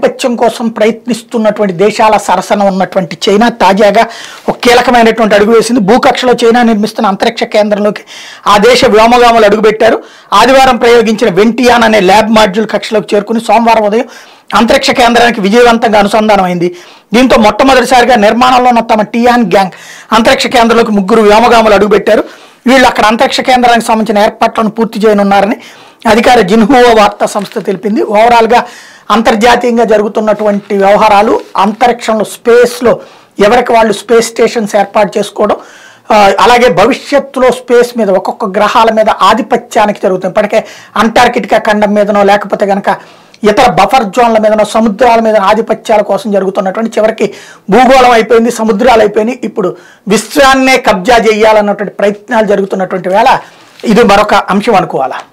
ఆధిపత్యం కోసం ప్రయత్నిస్తున్నటువంటి దేశాల సరసన ఉన్నటువంటి చైనా తాజాగా ఒక కీలకమైనటువంటి అడుగు వేసింది భూకక్షలో చైనా నిర్మిస్తున్న అంతరిక్ష కేంద్రంలోకి ఆ దేశ వ్యోమగాములు అడుగుపెట్టారు ఆదివారం ప్రయోగించిన వెంటియాన్ అనే ల్యాబ్ మాడ్యూల్ కక్షలోకి చేరుకుని సోమవారం ఉదయం అంతరిక్ష కేంద్రానికి విజయవంతంగా అనుసంధానం అయింది దీంతో మొట్టమొదటిసారిగా నిర్మాణంలో ఉన్న తమ టియాన్ గ్యాంగ్ అంతరిక్ష కేంద్రంలోకి ముగ్గురు వ్యోమగాములు అడుగుపెట్టారు వీళ్ళు అక్కడ అంతరిక్ష కేంద్రానికి సంబంధించిన ఏర్పాట్లను పూర్తి చేయనున్నారని అధికార జిన్హువా వార్తా సంస్థ తెలిపింది ఓవరాల్గా అంతర్జాతీయంగా జరుగుతున్నటువంటి వ్యవహారాలు అంతరిక్షంలో స్పేస్లో ఎవరికి వాళ్ళు స్పేస్ స్టేషన్స్ ఏర్పాటు చేసుకోవడం ఆ, అలాగే భవిష్యత్తులో స్పేస్ మీద ఒక్కొక్క గ్రహాల మీద ఆధిపత్యానికి జరుగుతుంది ఇప్పటికే అంటార్కిటికా ఖండం మీదనో లేకపోతే కనుక ఇతర బఫర్ జోన్ల మీదనో సముద్రాల మీద ఆధిపత్యాల కోసం జరుగుతున్నటువంటి చివరికి భూగోళం అయిపోయింది సముద్రాలు అయిపోయినాయి ఇప్పుడు విశ్వాన్నే కబ్జా చేయాలన్నటువంటి ప్రయత్నాలు జరుగుతున్నటువంటి వేళ ఇది మరొక అంశం అనుకోవాలా